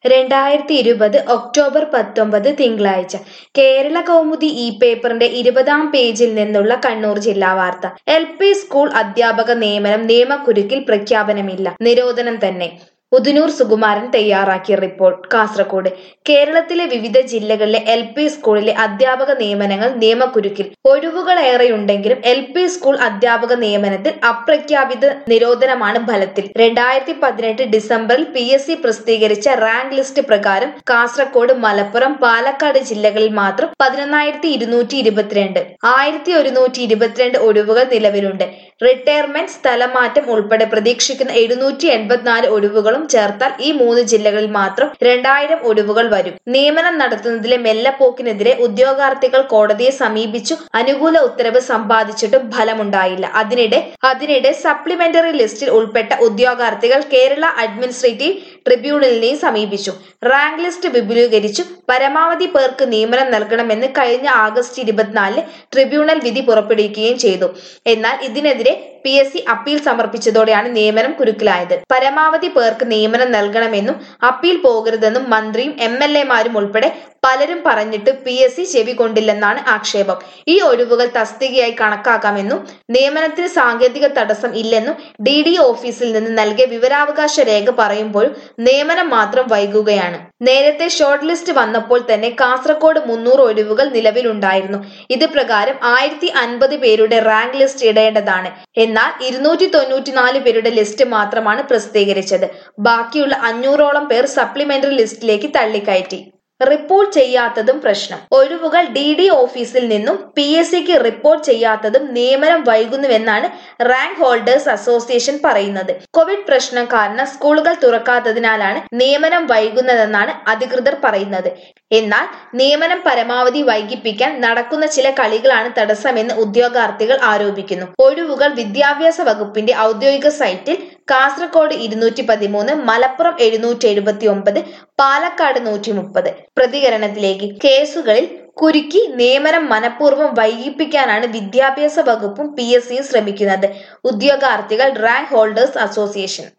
രണ്ടായിരത്തി ഇരുപത് ഒക്ടോബർ പത്തൊമ്പത് തിങ്കളാഴ്ച കേരള കൗമുദി ഇ പേപ്പറിന്റെ ഇരുപതാം പേജിൽ നിന്നുള്ള കണ്ണൂർ ജില്ലാ വാർത്ത എൽ പി സ്കൂൾ അധ്യാപക നിയമനം നിയമക്കുരുക്കിൽ പ്രഖ്യാപനമില്ല നിരോധനം തന്നെ ഉദുനൂർ സുകുമാരൻ തയ്യാറാക്കിയ റിപ്പോർട്ട് കാസർഗോഡ് കേരളത്തിലെ വിവിധ ജില്ലകളിലെ എൽ പി സ്കൂളിലെ അധ്യാപക നിയമനങ്ങൾ നിയമക്കുരുക്കിൽ ഒഴിവുകളേറെയുണ്ടെങ്കിലും എൽ പി സ്കൂൾ അധ്യാപക നിയമനത്തിൽ അപ്രഖ്യാപിത നിരോധനമാണ് ഫലത്തിൽ രണ്ടായിരത്തി പതിനെട്ട് ഡിസംബറിൽ പി എസ് സി പ്രസിദ്ധീകരിച്ച റാങ്ക് ലിസ്റ്റ് പ്രകാരം കാസർഗോഡ് മലപ്പുറം പാലക്കാട് ജില്ലകളിൽ മാത്രം പതിനൊന്നായിരത്തി ഇരുന്നൂറ്റി ഇരുപത്തിരണ്ട് ആയിരത്തി ഒരുന്നൂറ്റി ഇരുപത്തിരണ്ട് ഒഴിവുകൾ നിലവിലുണ്ട് റിട്ടയർമെന്റ് സ്ഥലമാറ്റം ഉൾപ്പെടെ പ്രതീക്ഷിക്കുന്ന എഴുന്നൂറ്റി എൺപത്തിനാല് ഒഴിവുകളും ചേർത്താൽ ഈ മൂന്ന് ജില്ലകളിൽ മാത്രം രണ്ടായിരം ഒഴിവുകൾ വരും നിയമനം നടത്തുന്നതിലെ മെല്ലപ്പോക്കിനെതിരെ ഉദ്യോഗാർത്ഥികൾ കോടതിയെ സമീപിച്ചു അനുകൂല ഉത്തരവ് സമ്പാദിച്ചിട്ടും ഫലമുണ്ടായില്ല അതിനിടെ അതിനിടെ സപ്ലിമെന്ററി ലിസ്റ്റിൽ ഉൾപ്പെട്ട ഉദ്യോഗാർത്ഥികൾ കേരള അഡ്മിനിസ്ട്രേറ്റീവ് ട്രിബ്യൂണലിനെയും സമീപിച്ചു റാങ്ക് ലിസ്റ്റ് വിപുലീകരിച്ചു പരമാവധി പേർക്ക് നിയമനം നൽകണമെന്ന് കഴിഞ്ഞ ആഗസ്റ്റ് ഇരുപത്തിനാലിന് ട്രിബ്യൂണൽ വിധി പുറപ്പെടുവിക്കുകയും ചെയ്തു എന്നാൽ ഇതിനെതിരെ പി എസ് സി അപ്പീൽ സമർപ്പിച്ചതോടെയാണ് നിയമനം കുരുക്കിലായത് പരമാവധി പേർക്ക് നിയമനം നൽകണമെന്നും അപ്പീൽ പോകരുതെന്നും മന്ത്രിയും എം എൽ എമാരും ഉൾപ്പെടെ പലരും പറഞ്ഞിട്ട് പി എസ് സി ചെവി കൊണ്ടില്ലെന്നാണ് ആക്ഷേപം ഈ ഒഴിവുകൾ തസ്തികയായി കണക്കാക്കാമെന്നും നിയമനത്തിന് സാങ്കേതിക തടസ്സം ഇല്ലെന്നും ഡി ഡി ഓഫീസിൽ നിന്ന് നൽകിയ വിവരാവകാശ രേഖ പറയുമ്പോഴും നിയമനം മാത്രം വൈകുകയാണ് നേരത്തെ ഷോർട്ട് ലിസ്റ്റ് വന്നപ്പോൾ തന്നെ കാസർഗോഡ് മുന്നൂറ് ഒഴിവുകൾ നിലവിലുണ്ടായിരുന്നു ഇത് പ്രകാരം ആയിരത്തി അൻപത് പേരുടെ റാങ്ക് ലിസ്റ്റ് ഇടേണ്ടതാണ് എന്നാൽ ഇരുന്നൂറ്റി തൊണ്ണൂറ്റിനാല് പേരുടെ ലിസ്റ്റ് മാത്രമാണ് പ്രസിദ്ധീകരിച്ചത് ബാക്കിയുള്ള അഞ്ഞൂറോളം പേർ സപ്ലിമെന്ററി ലിസ്റ്റിലേക്ക് തള്ളിക്കയറ്റി റിപ്പോർട്ട് ചെയ്യാത്തതും പ്രശ്നം ഒഴിവുകൾ ഡി ഡി ഓഫീസിൽ നിന്നും പി എസ് സിക്ക് റിപ്പോർട്ട് ചെയ്യാത്തതും നിയമനം വൈകുന്നുവെന്നാണ് റാങ്ക് ഹോൾഡേഴ്സ് അസോസിയേഷൻ പറയുന്നത് കോവിഡ് പ്രശ്നം കാരണം സ്കൂളുകൾ തുറക്കാത്തതിനാലാണ് നിയമനം വൈകുന്നതെന്നാണ് അധികൃതർ പറയുന്നത് എന്നാൽ നിയമനം പരമാവധി വൈകിപ്പിക്കാൻ നടക്കുന്ന ചില കളികളാണ് തടസ്സമെന്ന് ഉദ്യോഗാർത്ഥികൾ ആരോപിക്കുന്നു ഒഴിവുകൾ വിദ്യാഭ്യാസ വകുപ്പിന്റെ ഔദ്യോഗിക സൈറ്റിൽ കാസർഗോഡ് ഇരുന്നൂറ്റി പതിമൂന്ന് മലപ്പുറം എഴുന്നൂറ്റി എഴുപത്തി ഒമ്പത് പാലക്കാട് നൂറ്റി മുപ്പത് പ്രതികരണത്തിലേക്ക് കേസുകളിൽ കുരുക്കി നിയമനം മനഃപൂർവ്വം വൈകിപ്പിക്കാനാണ് വിദ്യാഭ്യാസ വകുപ്പും പി എസ് സിയും ശ്രമിക്കുന്നത് ഉദ്യോഗാർത്ഥികൾ റാങ്ക് ഹോൾഡേഴ്സ് അസോസിയേഷൻ